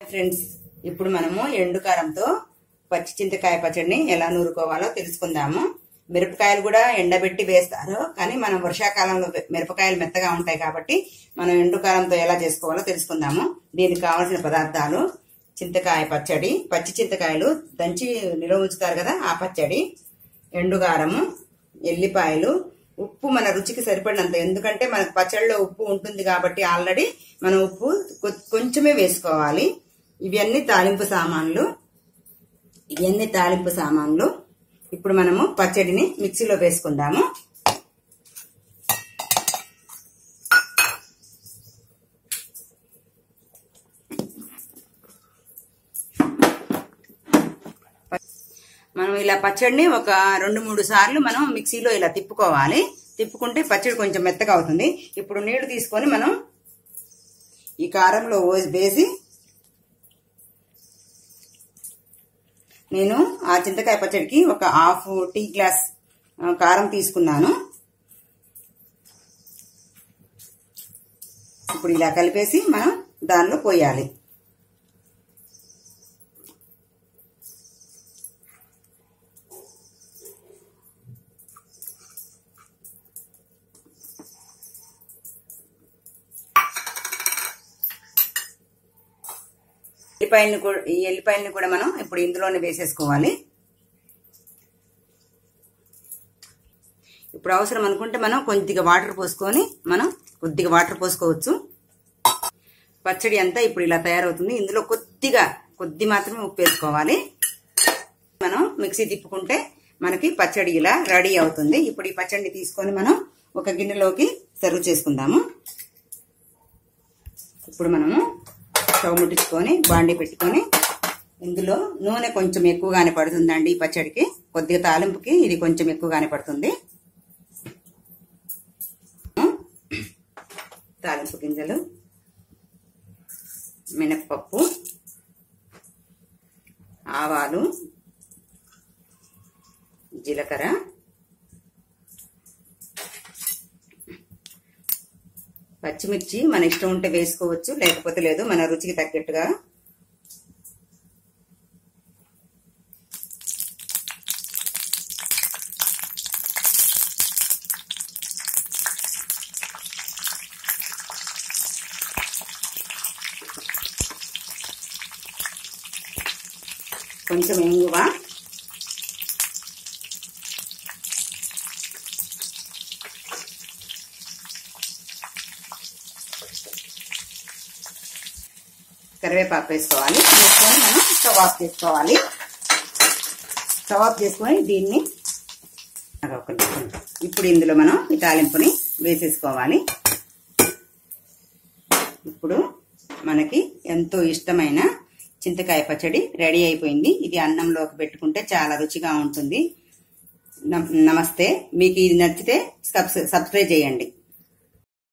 Friends ఇప్పుడు మనము ఎండు కారంతో పచ్చి చింతకాయ పచ్చడిని ఎలా నూరుకోవాలో తెలుసుకుందాము మిరపకాయలు కూడా ఎండబెట్టి వేస్తారు కానీ మనం వర్షాకాలంలో వె- మిరపకాయలు మెత్తగా ఉంటాయి కాబట్టి మనం ఎండు కారంతో ఎలా చేసుకోవాలో తెలుసుకుందాము దీనికి కావాల్సిన పదార్థాలు చింతకాయ పచ్చడి పచ్చి చింతకాయలు దంచి నిల్వ ఉంచుతారు కదా ఆ పచ్చడి ఎండుగారము ఎల్లిపాయలు ఉప్పు మన రుచికి సరిపడినంత ఎందుకంటే మనకు పచ్చడిలో ఉప్పు ఉంటుంది కాబట్టి ఆల్రెడీ మనం ఉప్పు కొ- కొంచెమే వేసుకోవాలి ఇవన్నీ తాలింపు సామాన్లు ఇవన్నీ తాలింపు సామాన్లు ఇప్పుడు మనము పచ్చడిని మిక్సీలో వేసుకుందాము మనం ఇలా పచ్చడిని ఒక రెండు మూడు సార్లు మనం మిక్సీలో ఇలా తిప్పుకోవాలి తిప్పుకుంటే పచ్చడి కొంచెం మెత్తగా అవుతుంది ఇప్పుడు నీళ్లు తీసుకొని మనం ఈ కారంలో ఓ- వేసి నేను ఆ చింతకాయ పచ్చడికి ఒక హాఫ్ టీ గ్లాస్ ఆ, కారం తీసుకున్నాను ఇప్పుడు ఇలా కలిపేసి మనం దానిలో పోయాలి ఎల్లిపాయలను కూడా ఈ ఎల్లిపాయలను కూడా మనం ఇప్పుడు ఇందులోనే వేసేసుకోవాలి ఇప్పుడు అవసరం అనుకుంటే మనం కొద్దిగా వాటర్ పోసుకొని మనం కొద్దిగా వాటర్ పోసుకోవచ్చు పచ్చడి అంతా ఇప్పుడు ఇలా తయారవుతుంది ఇందులో కొద్దిగా కొద్ది మాత్రమే ఉప్పు వేసుకోవాలి మనం మిక్సీ తిప్పుకుంటే మనకి పచ్చడి ఇలా రెడీ అవుతుంది ఇప్పుడు ఈ పచ్చడిని తీసుకొని మనం ఒక గిన్నెలోకి సర్వ్ చేసుకుందాము ఇప్పుడు మనము స్టవ్ ముట్టించుకొని బాండి పెట్టుకొని ఇందులో నూనె కొంచెం ఎక్కువగానే పడుతుందండి ఈ పచ్చడికి కొద్దిగా తాలింపుకి ఇది కొంచెం ఎక్కువగానే పడుతుంది తాలింపు గింజలు మినప్పప్పు ఆవాలు జీలకర్ర పచ్చిమిర్చి మన ఇష్టం ఉంటే వేసుకోవచ్చు లేకపోతే లేదు మన రుచికి తగ్గట్టుగా కొంచెం ఇంగువ కరివేపాకు వేసుకోవాలి వేసుకొని మనం స్టవ్ ఆఫ్ చేసుకోవాలి స్టవ్ ఆఫ్ చేసుకొని దీన్ని ఒక నిమిషం. ఇప్పుడు ఇందులో మనం ఈ తాలింపుని వేసేసుకోవాలి ఇప్పుడు మనకి ఎంతో ఇష్టమైన చింతకాయ పచ్చడి రెడీ అయిపోయింది ఇది అన్నంలోకి పెట్టుకుంటే చాలా రుచిగా ఉంటుంది నమస్తే మీకు ఇది నచ్చితే సబ్స్క్రైబ్ చేయండి